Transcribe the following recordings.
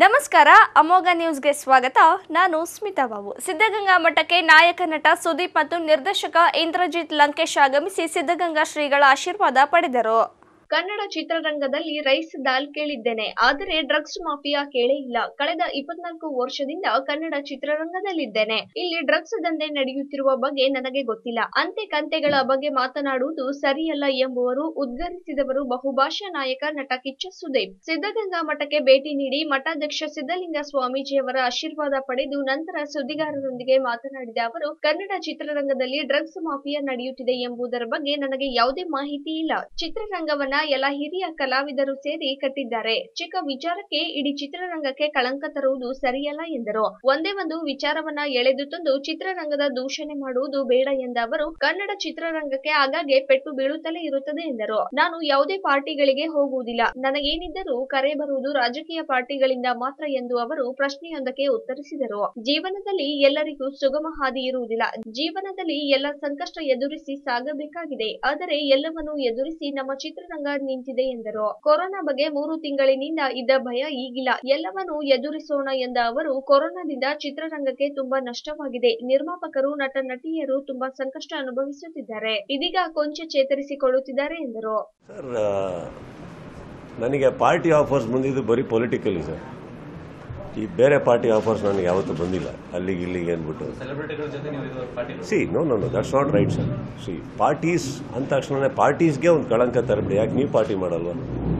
ನಮಸ್ಕಾರ ಅಮೋಘ ನ್ಯೂಸ್ಗೆ ಸ್ವಾಗತ ನಾನು ಸ್ಮಿತಾ ಬಾಬು ಸಿದ್ಧಗಂಗಾ ಮಠಕ್ಕೆ ನಾಯಕ ನಟ ಸುದೀಪ್ ಮತ್ತು ನಿರ್ದೇಶಕ ಇಂದ್ರಜಿತ್ ಲಂಕೇಶ್ ಆಗಮಿಸಿ ಸಿದ್ಧಗಂಗಾ ಶ್ರೀಗಳ ಆಶೀರ್ವಾದ ಪಡೆದರು ಕನ್ನಡ ಚಿತ್ರರಂಗದಲ್ಲಿ ರೈಸ್ ದಾಲ್ ಕೇಳಿದ್ದೇನೆ ಆದರೆ ಡ್ರಗ್ಸ್ ಮಾಫಿಯಾ ಕೇಳೇ ಇಲ್ಲ ಕಳೆದ ಇಪ್ಪತ್ನಾಲ್ಕು ವರ್ಷದಿಂದ ಕನ್ನಡ ಚಿತ್ರರಂಗದಲ್ಲಿದ್ದೇನೆ ಇಲ್ಲಿ ಡ್ರಗ್ಸ್ ದಂಧೆ ನಡೆಯುತ್ತಿರುವ ಬಗ್ಗೆ ನನಗೆ ಗೊತ್ತಿಲ್ಲ ಅಂತೆ ಕಂತೆಗಳ ಬಗ್ಗೆ ಮಾತನಾಡುವುದು ಸರಿಯಲ್ಲ ಎಂಬುವರು ಉದ್ಗರಿಸಿದವರು ಬಹುಭಾಷಾ ನಾಯಕ ನಟ ಕಿಚ್ಚ ಸುದೀಪ್ ಸಿದ್ಧಗಂಗಾ ಮಠಕ್ಕೆ ಭೇಟಿ ನೀಡಿ ಮಠಾಧ್ಯಕ್ಷ ಸಿದ್ದಲಿಂಗ ಸ್ವಾಮೀಜಿಯವರ ಆಶೀರ್ವಾದ ಪಡೆದು ನಂತರ ಸುದ್ದಿಗಾರರೊಂದಿಗೆ ಮಾತನಾಡಿದ ಅವರು ಕನ್ನಡ ಚಿತ್ರರಂಗದಲ್ಲಿ ಡ್ರಗ್ಸ್ ಮಾಫಿಯಾ ನಡೆಯುತ್ತಿದೆ ಎಂಬುದರ ಬಗ್ಗೆ ನನಗೆ ಯಾವುದೇ ಮಾಹಿತಿ ಇಲ್ಲ ಚಿತ್ರರಂಗವನ್ನ ಎಲ್ಲ ಹಿರಿಯ ಕಲಾವಿದರು ಸೇರಿ ಕಟ್ಟಿದ್ದಾರೆ ಚಿಕ್ಕ ವಿಚಾರಕ್ಕೆ ಇಡೀ ಚಿತ್ರರಂಗಕ್ಕೆ ಕಳಂಕ ತರುವುದು ಸರಿಯಲ್ಲ ಎಂದರು ಒಂದೇ ಒಂದು ವಿಚಾರವನ್ನ ಎಳೆದು ತಂದು ಚಿತ್ರರಂಗದ ದೂಷಣೆ ಮಾಡುವುದು ಬೇಡ ಎಂದ ಅವರು ಕನ್ನಡ ಚಿತ್ರರಂಗಕ್ಕೆ ಆಗಾಗ್ಗೆ ಪೆಟ್ಟು ಬೀಳುತ್ತಲೇ ಇರುತ್ತದೆ ಎಂದರು ನಾನು ಯಾವುದೇ ಪಾರ್ಟಿಗಳಿಗೆ ಹೋಗುವುದಿಲ್ಲ ನನಗೇನಿದ್ದರೂ ಕರೆ ಬರುವುದು ರಾಜಕೀಯ ಪಾರ್ಟಿಗಳಿಂದ ಮಾತ್ರ ಎಂದು ಅವರು ಪ್ರಶ್ನೆಯೊಂದಕ್ಕೆ ಉತ್ತರಿಸಿದರು ಜೀವನದಲ್ಲಿ ಎಲ್ಲರಿಗೂ ಸುಗಮ ಹಾದಿ ಇರುವುದಿಲ್ಲ ಜೀವನದಲ್ಲಿ ಎಲ್ಲ ಸಂಕಷ್ಟ ಎದುರಿಸಿ ಸಾಗಬೇಕಾಗಿದೆ ಆದರೆ ಎಲ್ಲವನ್ನು ಎದುರಿಸಿ ನಮ್ಮ ಚಿತ್ರರಂಗ ನಿಂತಿದೆ ಎಂದರು ಕೊರೋನಾ ಬಗ್ಗೆ ಮೂರು ತಿಂಗಳಿನಿಂದ ಇದ್ದ ಭಯ ಈಗಿಲ್ಲ ಎಲ್ಲವನ್ನು ಎದುರಿಸೋಣ ಎಂದ ಅವರು ಕೊರೋನಾದಿಂದ ಚಿತ್ರರಂಗಕ್ಕೆ ತುಂಬಾ ನಷ್ಟವಾಗಿದೆ ನಿರ್ಮಾಪಕರು ನಟ ನಟಿಯರು ತುಂಬಾ ಸಂಕಷ್ಟ ಅನುಭವಿಸುತ್ತಿದ್ದಾರೆ ಇದೀಗ ಕೊಂಚ ಚೇತರಿಸಿಕೊಳ್ಳುತ್ತಿದ್ದಾರೆ ಎಂದರು ಸರ್ ಆ, ನನಗೆ ಪಾರ್ಟಿ ಆಫರ್ಸ್ ಬಂದಿದ್ದು ಬರೀ ಪೊಲಿಟಿಕಲಿ ಸರ್ ಈ ಬೇರೆ ಪಾರ್ಟಿ ಆಫರ್ಸ್ ನನಗೆ ಯಾವತ್ತೂ ಬಂದಿಲ್ಲ ಅಲ್ಲಿಗೆ ಇಲ್ಲಿಗೆ ಅಂದ್ಬಿಟ್ಟು ಸೆಲೆಬ್ರಿಟಿಗಳ ಜೊತೆ ನೀವು ಇದು party see no no no that's not right sir see parties ಅಂದ ತಕ್ಷಣ ಪಾರ್ಟೀಸ್ಗೆ ಒಂದು ಕಳಂಕ ತರಬೇಡಿ ಯಾಕೆ ನೀವು ಪಾರ್ಟಿ ಮಾಡಲ್ವಾ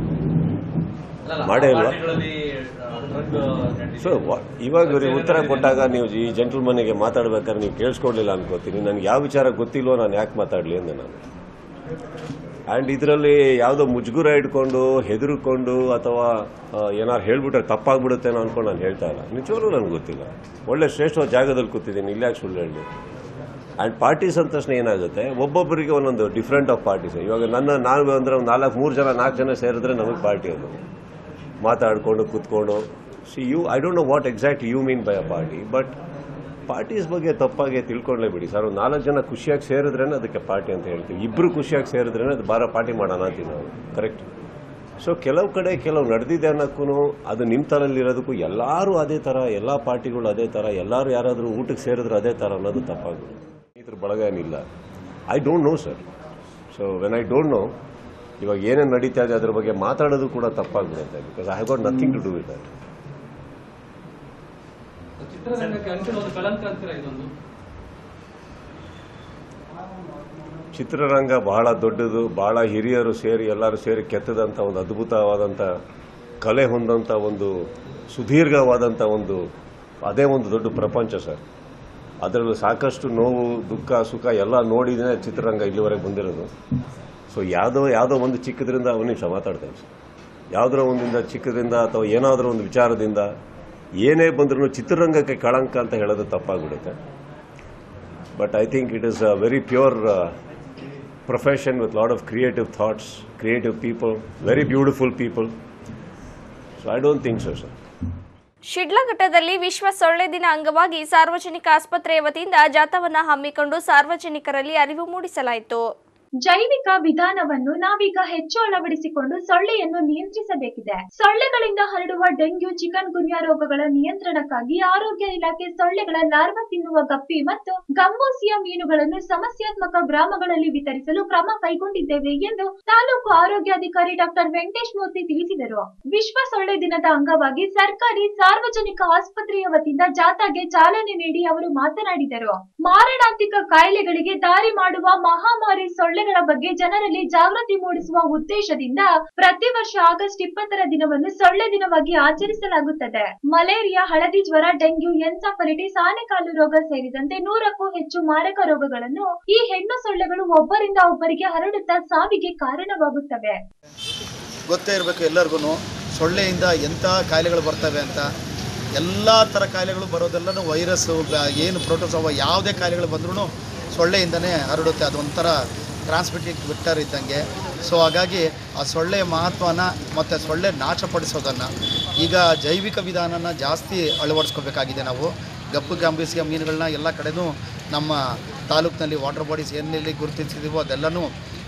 ಮಾಡೇ ಇಲ್ವಾ? ಪಾರ್ಟಿಗಳಲ್ಲಿ ಡ್ರಗ್ ಸೊ ಇವಾಗ ಇವ್ರಿಗೆ ಉತ್ತರ ಕೊಟ್ಟಾಗ ನೀವು ಈ ಜೆಂಟಲ್ಮನ್ಗೆ ಮಾತಾಡ್ಬೇಕಾದ್ರೆ ನೀವು ಕೇಳಿಸ್ಕೊಡ್ಲಿಲ್ಲ ಅನ್ಕೋತೀನಿ ನನಗೆ ಯಾವ ವಿಚಾರ ಗೊತ್ತಿಲ್ವೋ ನಾನು ಯಾಕೆ ಮಾತಾಡಲಿ ಅಂದೆ ನಾನು ಆ್ಯಂಡ್ ಇದರಲ್ಲಿ ಯಾವುದೋ ಮುಜುಗುರ ಇಟ್ಕೊಂಡು ಹೆದರ್ಕೊಂಡು ಅಥವಾ ಏನಾರು ಹೇಳ್ಬಿಟ್ರೆ ತಪ್ಪಾಗ್ಬಿಡುತ್ತೇನೋ ಅನ್ಕೊಂಡು ನಾನು ಹೇಳ್ತಾ ಇಲ್ಲ ನಿಜವಾಗ್ಲೂ ನನಗೆ ಗೊತ್ತಿಲ್ಲ ಒಳ್ಳೆ ಶ್ರೇಷ್ಠ ಜಾಗದಲ್ಲಿ ಕೂತಿದ್ದೀನಿ ಇಲ್ಲ ಯಾಕೆ ಸುಳ್ಳು ಹೇಳಿ ಆ್ಯಂಡ್ ಪಾರ್ಟೀಸ್ ಅಂದ ತಕ್ಷಣ ಏನಾಗುತ್ತೆ ಒಬ್ಬೊಬ್ಬರಿಗೆ ಒಂದೊಂದು ಡಿಫ್ರೆಂಟ್ ಆಫ್ ಪಾರ್ಟೀಸ್ ಇವಾಗ ನನ್ನ ನಾನು ಅಂದರೆ ಒಂದು ನಾಲ್ಕು ಮೂರು ಜನ ನಾಲ್ಕು ಜನ ಸೇರಿದ್ರೆ ನಮಗೆ ಪಾರ್ಟಿ ಅದು ಮಾತಾಡಿಕೊಂಡು ಕೂತ್ಕೊಂಡು see you I don't know what exact you mean by a party but parties ಬಗ್ಗೆ ತಪ್ಪಾಗಿ ತಿಳ್ಕೊಂಡ್ಲೇ ಬಿಡಿ ಸರ್ ಒಂದು ನಾಲ್ಕು ಜನ ಖುಷಿಯಾಗಿ ಸೇರಿದ್ರೇನೆ ಅದಕ್ಕೆ ಪಾರ್ಟಿ ಅಂತ ಹೇಳ್ತೀವಿ ಇಬ್ಬರು ಖುಷಿಯಾಗಿ ಸೇರಿದ್ರೇನೆ ಅದು ಬಾರ ಪಾರ್ಟಿ ಮಾಡೋಣ ಅಂತೀವಿ ನಾವು ಕರೆಕ್ಟ್ ಸೊ ಕೆಲವು ಕಡೆ ಕೆಲವು ನಡೆದಿದೆ ಅನ್ನೋಕ್ಕೂ ಅದು ನಿಮ್ಮ ತಲೆಯಲ್ಲಿರೋದಕ್ಕೂ ಎಲ್ಲರೂ ಅದೇ ಥರ ಎಲ್ಲ ಪಾರ್ಟಿಗಳು ಅದೇ ಥರ ಎಲ್ಲರೂ ಯಾರಾದರೂ ಊಟಕ್ಕೆ ಸೇರಿದ್ರು ಅದೇ ಥರ ಅನ್ನೋದು ತಪ್ಪಾಗ್ಬಿಡುತ್ತೆ ಇದ್ರ ಬಳಗ ಏನಿಲ್ಲ I don't know sir so when I don't know ಇವಾಗ ಏನೇನು ನಡೀತಾ ಇದೆ ಅದ್ರ ಬಗ್ಗೆ ಮಾತಾಡೋದು ಕೂಡ ತಪ್ಪಾಗ್ಬಿಡುತ್ತೆ because I have got nothing to do with that ಚಿತ್ರರಂಗಕ್ಕೆ ಅಂತಿಮ ಒಂದು ಕಳಂಕ ಅಂತೀರ ಇದೊಂದು ಚಿತ್ರರಂಗ ಬಹಳ ದೊಡ್ಡದು ಬಹಳ ಹಿರಿಯರು ಸೇರಿ ಎಲ್ಲರೂ ಸೇರಿ ಕೆತ್ತದಂಥ ಒಂದು ಅದ್ಭುತವಾದಂಥ ಕಲೆ ಹೊಂದಂಥ ಒಂದು ಸುದೀರ್ಘವಾದಂಥ ಒಂದು ಅದೇ ಒಂದು ದೊಡ್ಡ ಪ್ರಪಂಚ ಸರ್ ಅದರಲ್ಲೂ ಸಾಕಷ್ಟು ನೋವು ದುಃಖ ಸುಖ ಎಲ್ಲ ನೋಡಿದೇ ಚಿತ್ರರಂಗ ಇಲ್ಲಿವರೆಗೆ ಬಂದಿರೋದು ಸೊ ಯಾವುದೋ ಯಾವುದೋ ಒಂದು ಚಿಕ್ಕದ್ರಿಂದ ಒಂದು ನಿಮಿಷ ಮಾತಾಡ್ತೇನೆ ಸರ್ ಯಾವುದೋ ಒಂದಿಂದ ಚಿಕ್ಕದ್ರಿಂದ ಅಥವಾ ಏನಾದರೂ ಒಂದು ವಿಚಾರದಿಂದ ಏನೇ ಬಂದ್ರೂ ಚಿತ್ರರಂಗಕ್ಕೆ ಕಳಂಕ ಅಂತ ಹೇಳೋದು ತಪ್ಪಾಗ್ಬಿಡುತ್ತೆ but I think it is a very pure uh, profession with a lot of creative thoughts, creative people, very beautiful people. So I don't think so, sir. ಶಿಡ್ಲಘಟ್ಟದಲ್ಲಿ ವಿಶ್ವ ಸೊಳ್ಳೆ ದಿನ ಅಂಗವಾಗಿ ಸಾರ್ವಜನಿಕ ಆಸ್ಪತ್ರೆಯ ವತಿಯಿಂದ ಜಾಥಾವನ್ನ ಹಮ್ಮಿಕೊಂಡು ಸಾರ್ವಜನಿಕರಲ್ಲಿ ಅರಿವು ಮೂಡಿಸಲಾಯಿತು ಜೈವಿಕ ವಿಧಾನವನ್ನು ನಾವೀಗ ಹೆಚ್ಚು ಅಳವಡಿಸಿಕೊಂಡು ಸೊಳ್ಳೆಯನ್ನು ನಿಯಂತ್ರಿಸಬೇಕಿದೆ ಸೊಳ್ಳೆಗಳಿಂದ ಹರಡುವ ಡೆಂಗ್ಯೂ ಚಿಕನ್ ಗುನ್ಯಾ ರೋಗಗಳ ನಿಯಂತ್ರಣಕ್ಕಾಗಿ ಆರೋಗ್ಯ ಇಲಾಖೆ ಸೊಳ್ಳೆಗಳ ಲಾರ್ವಾ ತಿನ್ನುವ ಗಪ್ಪಿ ಮತ್ತು ಗಂಬೋಸಿಯ ಮೀನುಗಳನ್ನು ಸಮಸ್ಯಾತ್ಮಕ ಗ್ರಾಮಗಳಲ್ಲಿ ವಿತರಿಸಲು ಕ್ರಮ ಕೈಗೊಂಡಿದ್ದೇವೆ ಎಂದು ತಾಲೂಕು ಆರೋಗ್ಯಾಧಿಕಾರಿ ಡಾಕ್ಟರ್ ವೆಂಕಟೇಶ್ ಮೂರ್ತಿ ತಿಳಿಸಿದರು ವಿಶ್ವ ಸೊಳ್ಳೆ ದಿನದ ಅಂಗವಾಗಿ ಸರ್ಕಾರಿ ಸಾರ್ವಜನಿಕ ಆಸ್ಪತ್ರೆಯ ವತಿಯಿಂದ ಜಾಥಾಗೆ ಚಾಲನೆ ನೀಡಿ ಅವರು ಮಾತನಾಡಿದರು ಮಾರಣಾಂತಿಕ ಕಾಯಿಲೆಗಳಿಗೆ ದಾರಿ ಮಾಡುವ ಮಹಾಮಾರಿ ಸೊಳ್ಳೆಗಳ ಬಗ್ಗೆ ಜನರಲ್ಲಿ ಜಾಗೃತಿ ಮೂಡಿಸುವ ಉದ್ದೇಶದಿಂದ ಪ್ರತಿ ವರ್ಷ ಆಗಸ್ಟ್ ಇಪ್ಪತ್ತರ ದಿನವನ್ನು ಸೊಳ್ಳೆ ದಿನವಾಗಿ ಆಚರಿಸಲಾಗುತ್ತದೆ ಮಲೇರಿಯಾ ಹಳದಿ ಜ್ವರ ಡೆಂಗ್ಯೂ ಎನ್ಸಫಲಿಟಿಸ್ ಆನೆಕಾಲು ರೋಗ ಸೇರಿದಂತೆ ನೂರಕ್ಕೂ ಹೆಚ್ಚು ಮಾರಕ ರೋಗಗಳನ್ನು ಈ ಹೆಣ್ಣು ಸೊಳ್ಳೆಗಳು ಒಬ್ಬರಿಂದ ಒಬ್ಬರಿಗೆ ಹರಡುತ್ತಾ ಸಾವಿಗೆ ಕಾರಣವಾಗುತ್ತವೆ ಗೊತ್ತೇ ಇರಬೇಕು ಎಲ್ಲರಿಗೂ ಸೊಳ್ಳೆಯಿಂದ ಎಂಥ ಕಾಯಿಲೆಗಳು ಬರ್ತವೆ ಅಂತ ಎಲ್ಲ ಥರ ಕಾಯಿಲೆಗಳು ಬರೋದೆಲ್ಲನೂ ವೈರಸ್ಸು ಬ- ಏನು ಪ್ರೋಟೋಸೋವ ಯಾವುದೇ ಕಾಯಿಲೆಗಳು ಬಂದ್ರೂ ಸೊಳ್ಳೆಯಿಂದನೇ ಹರಡುತ್ತೆ ಅದೊಂಥರ ಟ್ರಾನ್ಸ್ಮಿಟಿಕ್ ವಿಕ್ಟರ್ ಇದ್ದಂಗೆ ಸೊ ಹಾಗಾಗಿ ಆ ಸೊಳ್ಳೆಯ ಮಹತ್ವನ ಮತ್ತು ಸೊಳ್ಳೆ ನಾಶಪಡಿಸೋದನ್ನು ಈಗ ಜೈವಿಕ ವಿಧಾನನ ಜಾಸ್ತಿ ಅಳವಡಿಸ್ಕೋಬೇಕಾಗಿದೆ ನಾವು ಗಪ್ಪು ಗಾಂಬೀಸಿಯ ಮೀನುಗಳನ್ನ ಎಲ್ಲ ಕಡೆನೂ ನಮ್ಮ ತಾಲೂಕಿನಲ್ಲಿ ವಾಟರ್ ಬಾಡೀಸ್ ಏನೆಲ್ಲಿ ಗುರುತಿಸಿದೀವೋ ಅದೆಲ್ಲನೂ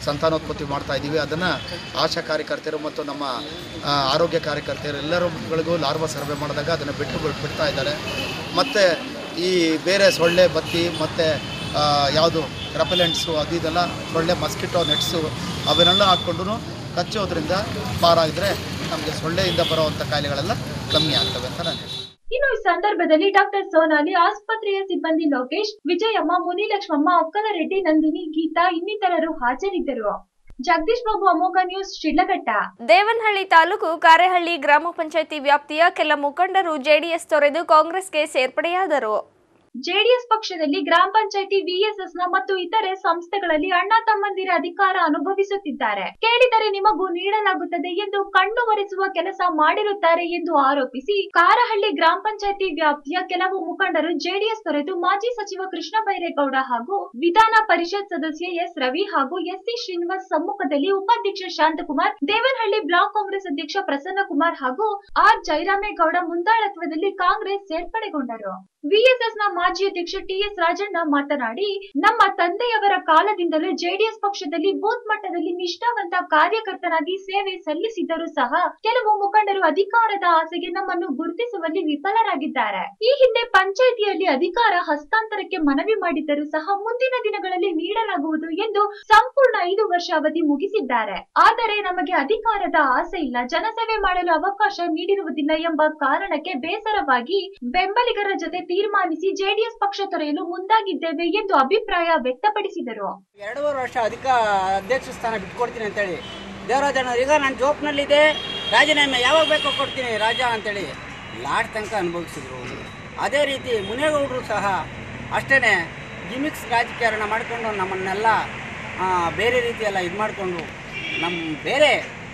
ಸಂತಾನೋತ್ಪತ್ತಿ ಮಾಡ್ತಾ ಇದ್ದೀವಿ ಅದನ್ನು ಆಶಾ ಕಾರ್ಯಕರ್ತರು ಮತ್ತು ನಮ್ಮ ಆ, ಆರೋಗ್ಯ ಕಾರ್ಯಕರ್ತರು ಎಲ್ಲರಿಗೂ ಲಾರ್ವಾ ಸರ್ವೆ ಮಾಡಿದಾಗ ಅದನ್ನು ಬಿಟ್ಟು ಬಿಡ್- ಬಿಡ್ತಾ ಇದ್ದಾರೆ ಮತ್ತು ಈ ಬೇರೆ ಸೊಳ್ಳೆ ಬತ್ತಿ ಮತ್ತು ಯಾವುದು ರೆಪಲೆಂಟ್ಸು ಅದು ಇದೆಲ್ಲ ಸೊಳ್ಳೆ ಮಸ್ಕಿಟೋ ನೆಟ್ಸು ಅವನ್ನೆಲ್ಲ ಹಾಕ್ಕೊಂಡು ಕಚ್ಚೋದ್ರಿಂದ ಪಾರಾಗಿದ್ರೆ ನಮಗೆ ಸೊಳ್ಳೆಯಿಂದ ಬರುವಂಥ ಕಾಯಿಲೆಗಳೆಲ್ಲ ಕಮ್ಮಿ ಆಗ್ತವೆ ಅಂತ ನಾನು ಹೇಳ್ತೀನಿ ಇನ್ನು ಈ ಸಂದರ್ಭದಲ್ಲಿ ಡಾಕ್ಟರ್ ಸೋನಾಲಿ ಆಸ್ಪತ್ರೆಯ ಸಿಬ್ಬಂದಿ ಲೋಕೇಶ್ ವಿಜಯಮ್ಮ ಮುನಿಲಕ್ಷ್ಮಮ್ಮ ಅಕ್ಕಲರೆಡ್ಡಿ ನಂದಿನಿ ಗೀತಾ ಇನ್ನಿತರರು ಹಾಜರಿದ್ದರು ಜಗದೀಶ್ ಬಾಬು ಅಮೋಘ ನ್ಯೂಸ್ ಶಿಡ್ಲಘಟ್ಟ ದೇವನಹಳ್ಳಿ ತಾಲೂಕು ಕಾರೆಹಳ್ಳಿ ಗ್ರಾಮ ಪಂಚಾಯಿತಿ ವ್ಯಾಪ್ತಿಯ ಕೆಲ ಮುಖಂಡರು ಜೆಡಿಎಸ್ ತೊರೆದು ಕಾಂಗ್ರೆಸ್ಗೆ ಸೇರ್ಪಡೆಯಾದರು ಜೆಡಿಎಸ್ ಪಕ್ಷದಲ್ಲಿ ಗ್ರಾಮ ಪಂಚಾಯಿತಿ ವಿಎಸ್ಎಸ್ ನ ಮತ್ತು ಇತರೆ ಸಂಸ್ಥೆಗಳಲ್ಲಿ ಅಣ್ಣ ತಮ್ಮಂದಿರ ಅಧಿಕಾರ ಅನುಭವಿಸುತ್ತಿದ್ದಾರೆ ಕೇಳಿದರೆ ನಿಮಗೂ ನೀಡಲಾಗುತ್ತದೆ ಎಂದು ಕಣ್ಣು ಒರೆಸುವ ಕೆಲಸ ಮಾಡಿರುತ್ತಾರೆ ಎಂದು ಆರೋಪಿಸಿ ಕಾರಹಳ್ಳಿ ಗ್ರಾಮ ಪಂಚಾಯಿತಿ ವ್ಯಾಪ್ತಿಯ ಕೆಲವು ಮುಖಂಡರು ಜೆಡಿಎಸ್ ತೊರೆದು ಮಾಜಿ ಸಚಿವ ಕೃಷ್ಣ ಬೈರೇಗೌಡ ಹಾಗೂ ವಿಧಾನ ಪರಿಷತ್ ಸದಸ್ಯ ಎಸ್ ರವಿ ಹಾಗೂ ಎಸ್ಸಿ ಶ್ರೀನಿವಾಸ್ ಸಮ್ಮುಖದಲ್ಲಿ ಉಪಾಧ್ಯಕ್ಷ ಶಾಂತಕುಮಾರ್ ದೇವನಹಳ್ಳಿ ಬ್ಲಾಕ್ ಕಾಂಗ್ರೆಸ್ ಅಧ್ಯಕ್ಷ ಪ್ರಸನ್ನ ಕುಮಾರ್ ಹಾಗೂ ಆರ್ ಜಯರಾಮೇಗೌಡ ಮುಂದಾಳತ್ವದಲ್ಲಿ ಕಾಂಗ್ರೆಸ್ ಸೇರ್ಪಡೆಗೊಂಡರು ವಿಎಸ್ಎಸ್ ನ ಮಾಜಿ ಅಧ್ಯಕ್ಷ ಟಿಎಸ್ ರಾಜಣ್ಣ ಮಾತನಾಡಿ ನಮ್ಮ ತಂದೆಯವರ ಕಾಲದಿಂದಲೂ ಜೆಡಿಎಸ್ ಪಕ್ಷದಲ್ಲಿ ಬೂತ್ ಮಟ್ಟದಲ್ಲಿ ನಿಷ್ಠಾವಂತ ಕಾರ್ಯಕರ್ತನಾಗಿ ಸೇವೆ ಸಲ್ಲಿಸಿದ್ದರೂ ಸಹ ಕೆಲವು ಮುಖಂಡರು ಅಧಿಕಾರದ ಆಸೆಗೆ ನಮ್ಮನ್ನು ಗುರುತಿಸುವಲ್ಲಿ ವಿಫಲರಾಗಿದ್ದಾರೆ ಈ ಹಿಂದೆ ಪಂಚಾಯಿತಿಯಲ್ಲಿ ಅಧಿಕಾರ ಹಸ್ತಾಂತರಕ್ಕೆ ಮನವಿ ಮಾಡಿದ್ದರೂ ಸಹ ಮುಂದಿನ ದಿನಗಳಲ್ಲಿ ನೀಡಲಾಗುವುದು ಎಂದು ಸಂಪೂರ್ಣ ಐದು ವರ್ಷ ಅವಧಿ ಮುಗಿಸಿದ್ದಾರೆ ಆದರೆ ನಮಗೆ ಅಧಿಕಾರದ ಆಸೆ ಇಲ್ಲ ಜನಸೇವೆ ಮಾಡಲು ಅವಕಾಶ ನೀಡಿರುವುದಿಲ್ಲ ಎಂಬ ಕಾರಣಕ್ಕೆ ಬೇಸರವಾಗಿ ಬೆಂಬಲಿಗರ ಜೊತೆ ತೀರ್ಮಾನಿಸಿ ಜೆಡಿಎಸ್ ಪಕ್ಷ ತೊರೆಯಲು ಮುಂದಾಗಿದ್ದೇವೆ ಎಂದು ಅಭಿಪ್ರಾಯ ವ್ಯಕ್ತಪಡಿಸಿದರು ಎರಡೂವರೆ ವರ್ಷ ಅಧಿಕ ಅಧ್ಯಕ್ಷ ಸ್ಥಾನ ಬಿಟ್ಕೊಡ್ತೀನಿ ಅಂತೇಳಿ ದೇವರಾಜಣ್ಣ ಈಗ ನಾನು ಜೋಪ್ನಲ್ಲಿದೆ ರಾಜೀನಾಮೆ ಯಾವಾಗ ಬೇಕೋ ಕೊಡ್ತೀನಿ ರಾಜ ಅಂತೇಳಿ ಲಾಸ್ಟ್ ತನಕ ಅನುಭವಿಸಿದ್ರು ಅದೇ ರೀತಿ ಮುನೇಗೌಡರು ಸಹ ಅಷ್ಟೇ ಗಿಮಿಕ್ಸ್ ರಾಜಕಾರಣ ಮಾಡಿಕೊಂಡು ನಮ್ಮನ್ನೆಲ್ಲ ಆ, ಬೇರೆ ರೀತಿಯೆಲ್ಲ ಇದು ಮಾಡಿಕೊಂಡು ನಮ್ಮ ಬೇರೆ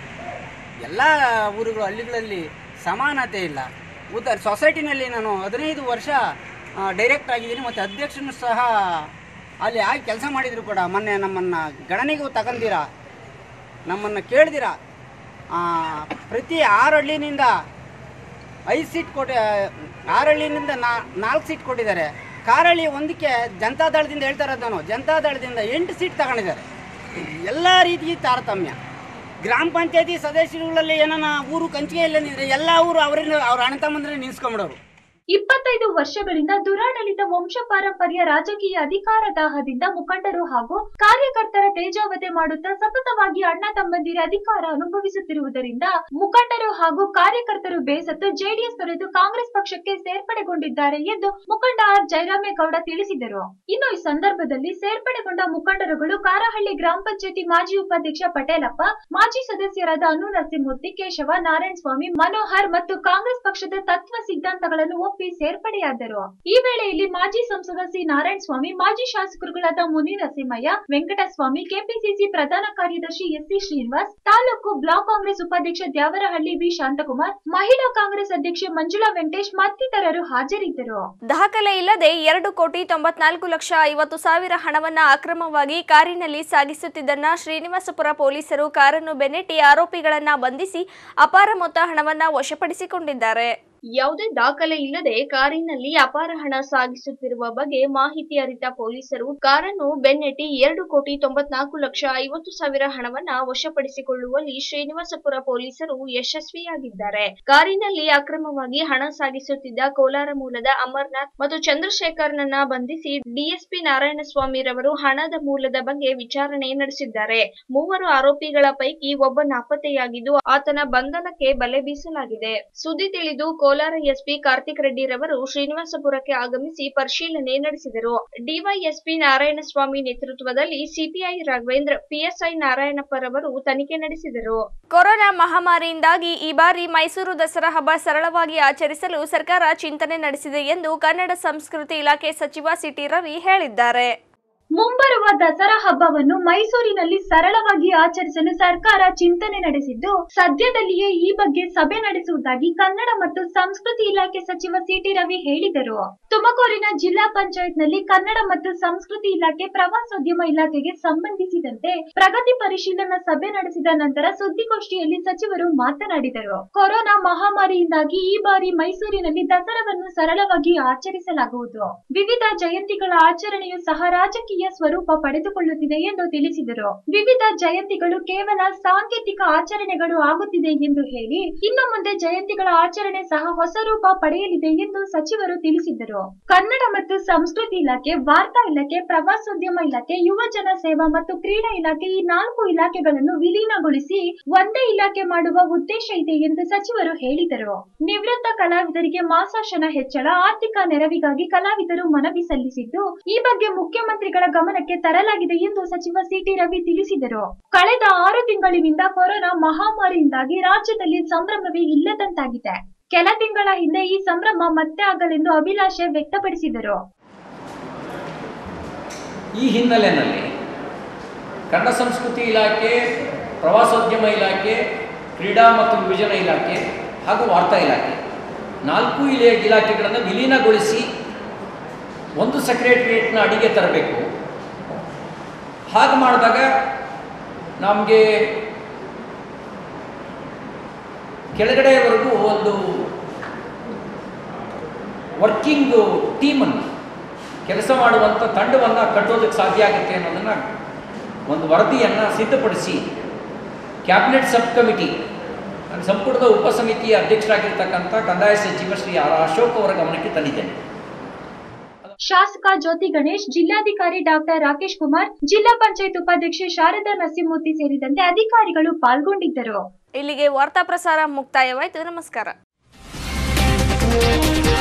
ಎಲ್ಲ ಊರುಗಳು ಹಳ್ಳಿಗಳಲ್ಲಿ ಸಮಾನತೆ ಇಲ್ಲ ಉತ್ತರ ಸೊಸೈಟಿನಲ್ಲಿ ನಾನು ಹದಿನೈದು ವರ್ಷ ಡೈರೆಕ್ಟ್ ಆಗಿದ್ದೀನಿ ಮತ್ತು ಅಧ್ಯಕ್ಷನೂ ಸಹ ಅಲ್ಲಿ ಆಗಿ ಕೆಲಸ ಮಾಡಿದ್ರು ಕೂಡ ಮೊನ್ನೆ ನಮ್ಮನ್ನು ಗಣನೆಗೂ ತಗೊಂಡಿರ ನಮ್ಮನ್ನು ಕೇಳ್ದಿರ ಆ, ಪ್ರತಿ ಆರು ಹಳ್ಳಿನಿಂದ ಐದು ಸೀಟ್ ಕೊಟ್ಟು ಆರು ಹಳ್ಳಿನಿಂದ ನಾ ನಾಲ್ಕು ಸೀಟ್ ಕೊಟ್ಟಿದ್ದಾರೆ ಕಾರಳ್ಳಿ ಒಂದಕ್ಕೆ ಜನತಾದಳದಿಂದ ಹೇಳ್ತಾ ಇರೋದು ನಾನು ಜನತಾದಳದಿಂದ ಎಂಟು ಸೀಟ್ ತಗೊಂಡಿದ್ದಾರೆ ಎಲ್ಲ ರೀತಿಯ ತಾರತಮ್ಯ ಗ್ರಾಮ ಪಂಚಾಯತಿ ಸದಸ್ಯರುಗಳಲ್ಲಿ ಏನಾನ ಊರು ಕಂಚಿಗೆ ಇಲ್ಲ ನಿಂದ್ರೆ ಎಲ್ಲ ಊರು ಅವರಿಂದ ಅವ್ರ ಅಣ್ಣ ತಮ್ಮಂದ್ರೆ ನಿನ್ಸ್ಕೊಂಬಿಡೋರು ಇಪ್ಪತ್ತೈದು ವರ್ಷಗಳಿಂದ ದುರಾಡಳಿತ ವಂಶ ಪಾರಂಪರ್ಯ ರಾಜಕೀಯ ಅಧಿಕಾರ ದಾಹದಿಂದ ಮುಖಂಡರು ಹಾಗೂ ಕಾರ್ಯಕರ್ತರ ತೇಜಾವಧೆ ಮಾಡುತ್ತಾ ಸತತವಾಗಿ ಅಣ್ಣ ತಮ್ಮಂದಿರ ಅಧಿಕಾರ ಅನುಭವಿಸುತ್ತಿರುವುದರಿಂದ ಮುಖಂಡರು ಹಾಗೂ ಕಾರ್ಯಕರ್ತರು ಬೇಸತ್ತು ಜೆಡಿಎಸ್ ತೊರೆದು ಕಾಂಗ್ರೆಸ್ ಪಕ್ಷಕ್ಕೆ ಸೇರ್ಪಡೆಗೊಂಡಿದ್ದಾರೆ ಎಂದು ಮುಖಂಡ ಆರ್ ಜಯರಾಮೇಗೌಡ ತಿಳಿಸಿದರು ಇನ್ನು ಈ ಸಂದರ್ಭದಲ್ಲಿ ಸೇರ್ಪಡೆಗೊಂಡ ಮುಖಂಡರುಗಳು ಕಾರಹಳ್ಳಿ ಗ್ರಾಮ ಪಂಚಾಯತಿ ಮಾಜಿ ಉಪಾಧ್ಯಕ್ಷ ಪಟೇಲಪ್ಪ ಮಾಜಿ ಸದಸ್ಯರಾದ ಅನು ನರಸಿಂಹಮೂರ್ತಿ ಕೇಶವ ನಾರಾಯಣ ಸ್ವಾಮಿ ಮನೋಹರ್ ಮತ್ತು ಕಾಂಗ್ರೆಸ್ ಪಕ್ಷದ ತತ್ವ ಸಿದ್ಧಾಂತಗಳನ್ನು ಒಪ್ಪಿ ಸೇರ್ಪಡೆಯಾದರು ಈ ವೇಳೆಯಲ್ಲಿ ಮಾಜಿ ಸಂಸದ ಸಿ ನಾರಾಯಣ ಸ್ವಾಮಿ ಮಾಜಿ ಶಾಸಕರುಗಳಾದ ಮುನಿ ನರಸಿಂಹಯ್ಯ ವೆಂಕಟಸ್ವಾಮಿ ಕೆಪಿಸಿಸಿ ಪ್ರಧಾನ ಕಾರ್ಯದರ್ಶಿ SC Srinivas taluk block Congress ಉಪಾಧ್ಯಕ್ಷ ದ್ಯಾವರಹಳ್ಳಿ ವಿ ಶಾಂತಕುಮಾರ್ ಮಹಿಳಾ ಕಾಂಗ್ರೆಸ್ ಅಧ್ಯಕ್ಷೆ ಮಂಜುಳಾ ವೆಂಕಟೇಶ್ ಮತ್ತಿತರರು ಹಾಜರಿದ್ದರು ದಾಖಲೆ ಇಲ್ಲದೆ ಎರಡು ಕೋಟಿ ತೊಂಬತ್ನಾಲ್ಕು ಲಕ್ಷ ಐವತ್ತು ಸಾವಿರ ಹಣವನ್ನ ಅಕ್ರಮವಾಗಿ ಕಾರಿನಲ್ಲಿ ಸಾಗಿಸುತ್ತಿದ್ದನ್ನ ಶ್ರೀನಿವಾಸಪುರ ಪೊಲೀಸರು ಕಾರನ್ನು ಬೆನ್ನಟ್ಟಿ ಆರೋಪಿಗಳನ್ನ ಬಂಧಿಸಿ ಅಪಾರ ಮೊತ್ತ ಹಣವನ್ನ ವಶಪಡಿಸಿಕೊಂಡಿದ್ದಾರೆ ಯಾವುದೇ ದಾಖಲೆ ಇಲ್ಲದೆ ಕಾರಿನಲ್ಲಿ ಅಪಾರ ಹಣ ಸಾಗಿಸುತ್ತಿರುವ ಬಗ್ಗೆ ಮಾಹಿತಿ ಅರಿತ ಪೊಲೀಸರು ಕಾರನ್ನು ಬೆನ್ನಟ್ಟಿ ಎರಡು ಕೋಟಿ ತೊಂಬತ್ನಾಲ್ಕು ಲಕ್ಷ ಐವತ್ತು ಸಾವಿರ ಹಣವನ್ನ ವಶಪಡಿಸಿಕೊಳ್ಳುವಲ್ಲಿ ಶ್ರೀನಿವಾಸಪುರ ಪೊಲೀಸರು ಯಶಸ್ವಿಯಾಗಿದ್ದಾರೆ ಕಾರಿನಲ್ಲಿ ಅಕ್ರಮವಾಗಿ ಹಣ ಸಾಗಿಸುತ್ತಿದ್ದ ಕೋಲಾರ ಮೂಲದ ಅಮರ್ನಾಥ್ ಮತ್ತು ಚಂದ್ರಶೇಖರ್ನನ್ನ ಬಂಧಿಸಿ ಡಿಎಸ್ಪಿ ನಾರಾಯಣಸ್ವಾಮಿ ರವರು ಹಣದ ಮೂಲದ ಬಗ್ಗೆ ವಿಚಾರಣೆ ನಡೆಸಿದ್ದಾರೆ ಮೂವರು ಆರೋಪಿಗಳ ಪೈಕಿ ಒಬ್ಬ ನಾಪತ್ತೆಯಾಗಿದ್ದು ಆತನ ಬಂಧನಕ್ಕೆ ಬಲೆ ಬೀಸಲಾಗಿದೆ ಸುದ್ದಿ ತಿಳಿದು ಕೋಲಾರ ಎಸ್ಪಿ ಕಾರ್ತಿಕ್ ರೆಡ್ಡಿ ರವರು ಶ್ರೀನಿವಾಸಪುರಕ್ಕೆ ಆಗಮಿಸಿ ಪರಿಶೀಲನೆ ನಡೆಸಿದರು ಡಿವೈಎಸ್ಪಿ ನಾರಾಯಣಸ್ವಾಮಿ ನೇತೃತ್ವದಲ್ಲಿ ಸಿಪಿಐ ರಾಘವೇಂದ್ರ ಪಿಎಸ್ಐ ನಾರಾಯಣಪ್ಪರವರು ತನಿಖೆ ನಡೆಸಿದರು ಕೊರೋನಾ ಮಹಾಮಾರಿಯಿಂದಾಗಿ ಈ ಬಾರಿ ಮೈಸೂರು ದಸರಾ ಹಬ್ಬ ಸರಳವಾಗಿ ಆಚರಿಸಲು ಸರ್ಕಾರ ಚಿಂತನೆ ನಡೆಸಿದೆ ಎಂದು ಕನ್ನಡ ಸಂಸ್ಕೃತಿ ಇಲಾಖೆ ಸಚಿವ ಸಿಟಿ ರವಿ ಹೇಳಿದ್ದಾರೆ ಮುಂಬರುವ ದಸರಾ ಹಬ್ಬವನ್ನು ಮೈಸೂರಿನಲ್ಲಿ ಸರಳವಾಗಿ ಆಚರಿಸಲು ಸರ್ಕಾರ ಚಿಂತನೆ ನಡೆಸಿದ್ದು ಸದ್ಯದಲ್ಲಿಯೇ ಈ ಬಗ್ಗೆ ಸಭೆ ನಡೆಸುವುದಾಗಿ ಕನ್ನಡ ಮತ್ತು ಸಂಸ್ಕೃತಿ ಇಲಾಖೆ ಸಚಿವ ಸಿಟಿ ರವಿ ಹೇಳಿದರು ತುಮಕೂರಿನ ಜಿಲ್ಲಾ ಪಂಚಾಯತ್ನಲ್ಲಿ ಕನ್ನಡ ಮತ್ತು ಸಂಸ್ಕೃತಿ ಇಲಾಖೆ ಪ್ರವಾಸೋದ್ಯಮ ಇಲಾಖೆಗೆ ಸಂಬಂಧಿಸಿದಂತೆ ಪ್ರಗತಿ ಪರಿಶೀಲನಾ ಸಭೆ ನಡೆಸಿದ ನಂತರ ಸುದ್ದಿಗೋಷ್ಠಿಯಲ್ಲಿ ಸಚಿವರು ಮಾತನಾಡಿದರು ಕೊರೋನಾ ಮಹಾಮಾರಿಯಿಂದಾಗಿ ಈ ಬಾರಿ ಮೈಸೂರಿನಲ್ಲಿ ದಸರಾವನ್ನು ಸರಳವಾಗಿ ಆಚರಿಸಲಾಗುವುದು ವಿವಿಧ ಜಯಂತಿಗಳ ಆಚರಣೆಯು ಸಹ ರಾಜಕೀಯ ರಾಜಕೀಯ ಸ್ವರೂಪ ಪಡೆದುಕೊಳ್ಳುತ್ತಿದೆ ಎಂದು ತಿಳಿಸಿದರು ವಿವಿಧ ಜಯಂತಿಗಳು ಕೇವಲ ಸಾಂಕೇತಿಕ ಆಚರಣೆಗಳು ಆಗುತ್ತಿದೆ ಎಂದು ಹೇಳಿ ಇನ್ನು ಮುಂದೆ ಜಯಂತಿಗಳ ಆಚರಣೆ ಸಹ ಹೊಸ ರೂಪ ಪಡೆಯಲಿದೆ ಎಂದು ಸಚಿವರು ತಿಳಿಸಿದರು ಕನ್ನಡ ಮತ್ತು ಸಂಸ್ಕೃತಿ ಇಲಾಖೆ ವಾರ್ತಾ ಇಲಾಖೆ ಪ್ರವಾಸೋದ್ಯಮ ಇಲಾಖೆ ಯುವಜನ ಸೇವಾ ಮತ್ತು ಕ್ರೀಡಾ ಇಲಾಖೆ ಈ ನಾಲ್ಕು ಇಲಾಖೆಗಳನ್ನು ವಿಲೀನಗೊಳಿಸಿ ಒಂದೇ ಇಲಾಖೆ ಮಾಡುವ ಉದ್ದೇಶ ಇದೆ ಎಂದು ಸಚಿವರು ಹೇಳಿದರು ನಿವೃತ್ತ ಕಲಾವಿದರಿಗೆ ಮಾಸಾಶನ ಹೆಚ್ಚಳ ಆರ್ಥಿಕ ನೆರವಿಗಾಗಿ ಕಲಾವಿದರು ಮನವಿ ಸಲ್ಲಿಸಿದ್ದು ಈ ಬಗ್ಗೆ ಮುಖ್ಯಮಂತ್ರಿಗಳ ಗಮನಕ್ಕೆ ತರಲಾಗಿದೆ ಎಂದು ಸಚಿವ ಸಿಟಿ ರವಿ ತಿಳಿಸಿದರು ಕಳೆದ ಆರು ತಿಂಗಳಿನಿಂದ ಕೊರೋನಾ ಮಹಾಮಾರಿಯಿಂದಾಗಿ ರಾಜ್ಯದಲ್ಲಿ ಸಂಭ್ರಮವೇ ಇಲ್ಲದಂತಾಗಿದೆ ಕೆಲ ತಿಂಗಳ ಹಿಂದೆ ಈ ಸಂಭ್ರಮ ಮತ್ತೆ ಆಗಲೆಂದು ಅಭಿಲಾಷೆ ವ್ಯಕ್ತಪಡಿಸಿದರು ಈ ಹಿನ್ನೆಲೆಯಲ್ಲಿ ಕನ್ನಡ ಸಂಸ್ಕೃತಿ ಇಲಾಖೆ ಪ್ರವಾಸೋದ್ಯಮ ಇಲಾಖೆ ಕ್ರೀಡಾ ಮತ್ತು ಯುವಜನ ಇಲಾಖೆ ಹಾಗೂ ವಾರ್ತಾ ಇಲಾಖೆ ನಾಲ್ಕು ಇಲೆ ಇಲಾಖೆಗಳನ್ನು ವಿಲೀನಗೊಳಿಸಿ ಒಂದು ಸೆಕ್ರೆಟರಿಯೇಟ್ನ ಅಡಿಗೆ ತರಬೇಕು ಹಾಗೆ ಮಾಡಿದಾಗ ನಮಗೆ ಕೆಳಗಡೆವರೆಗೂ ಒಂದು ವರ್ಕಿಂಗ್ ಟೀಮನ್ನು ಕೆಲಸ ಮಾಡುವಂಥ ತಂಡವನ್ನು ಕಟ್ಟೋದಕ್ಕೆ ಸಾಧ್ಯ ಆಗುತ್ತೆ ಅನ್ನೋದನ್ನು ಒಂದು ವರದಿಯನ್ನು ಸಿದ್ಧಪಡಿಸಿ ಕ್ಯಾಬಿನೆಟ್ ಸಬ್ ಕಮಿಟಿ ನಾನು ಸಂಪುಟದ ಉಪಸಮಿತಿಯ ಅಧ್ಯಕ್ಷರಾಗಿರ್ತಕ್ಕಂಥ ಕಂದಾಯ ಸಚಿವ ಶ್ರೀ ಆರ್ ಅಶೋಕ್ ಅವರ ಗಮನಕ್ಕೆ ತಂದಿದ್ದೇನೆ ಶಾಸಕ ಜ್ಯೋತಿ ಗಣೇಶ್ ಜಿಲ್ಲಾಧಿಕಾರಿ ಡಾಕ್ಟರ್ ರಾಕೇಶ್ ಕುಮಾರ್ ಜಿಲ್ಲಾ ಪಂಚಾಯತ್ ಉಪಾಧ್ಯಕ್ಷೆ ಶಾರದಾ ನರಸಿಂಹಮೂರ್ತಿ ಸೇರಿದಂತೆ ಅಧಿಕಾರಿಗಳು ಪಾಲ್ಗೊಂಡಿದ್ದರು ಇಲ್ಲಿಗೆ ವಾರ್ತಾ ಪ್ರಸಾರ ಮುಕ್ತಾಯವಾಯಿತು ನಮಸ್ಕಾರ